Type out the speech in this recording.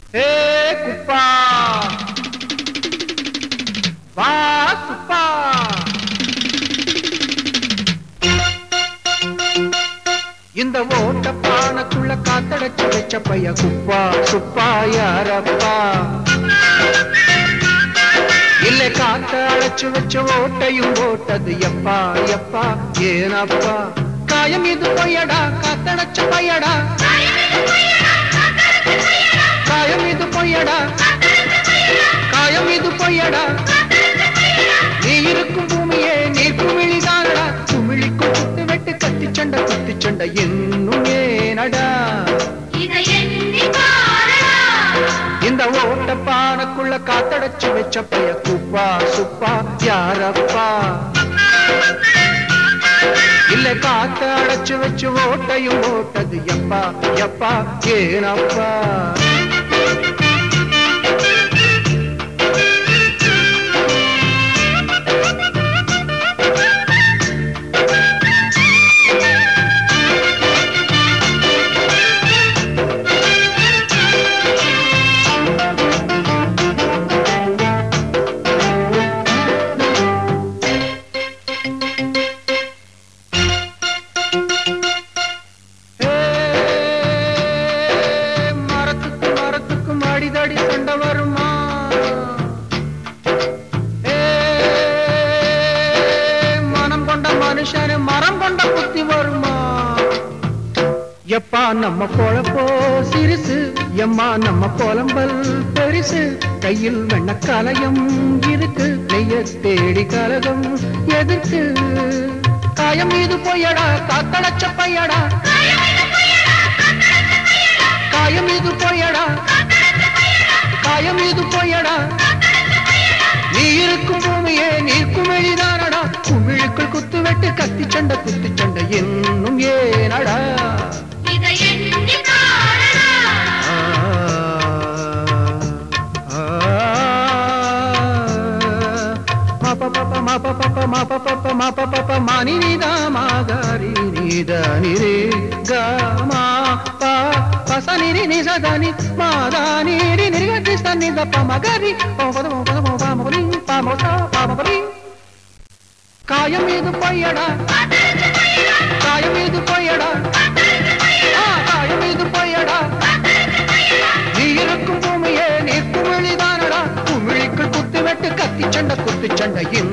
ஏ குப்பா வா சுப்பா இந்த ஓட்ட பானைக்குள்ள காத்தடைச்சு வச்ச பைய குப்பா சுப்பா யாரப்பா இல்ல காத்த அழைச்சு வச்ச ஓட்டையும் ஓட்டது எப்பா எப்பா ஏனப்பா காயம் இது பொய்யடா காத்தடைச்ச பையடா காயம் இது பொய்யடா காயம் இது பொய்யடா நீ இருக்கும் பூமியே நீ குமிழிதானடா குமிழிக்கும் குத்து வெட்டு கத்தி சண்டை குத்தி சண்டை என்னும் ஏனடா இதை எண்ணி பாரடா இந்த ஓட்ட பானைக்குள்ள காத்தடைச்சு வச்ச பைய குப்பா சுப்பா யாரப்பா இல்ல காத்த அடைச்சு வச்சு ஓட்டையும் ஓட்டது எப்பா எப்பா ஏனப்பா ஏ, மரத்துக்கு மரத்துக்கு அடிதடி சண்டை வருமா ஏ, மனம் கொண்ட மனுஷனு மரம் கொண்ட புத்தி வருமா எப்பா நம்ம பொழப்போ சிறுசு எம்மா நம்ம புலம்பல் பெருசு கையில் வெண்ணக்காலயம் இருக்கு நெய்ய தேடி கலகம் எதிர்க்கு காயம் மீது பொய்யடா காத்தடைச்ச பையடா காயம் மீது பொய்யடா காயம் மீது பொய்யடா நீ இருக்கும் பூமியே நீர் குமிழிதானடா குமிழுக்குள் குத்து வெட்டு கத்தி சண்டை குத்தி சண்டை என்னும் ஏனடா இதை எண்ணி பாரடா மானி நீதா மாகாரி நீதா நிரே கமா பா பசனிரி நிசதனி மாதா நீரி நிரிகத்தி சன்னித பமகரி பமபத பமபத பமபலி பமபத பமபலி காயம் இது பொய்யடா காயம் இது பொய்யடா ஆ, காயம் இது பொய்யடா நீ இருக்கும் பூமியே நீ குமிழிதானடா குமிழிக்குள் குத்து வெட்டு கத்தி சண்டை குத்து சண்டை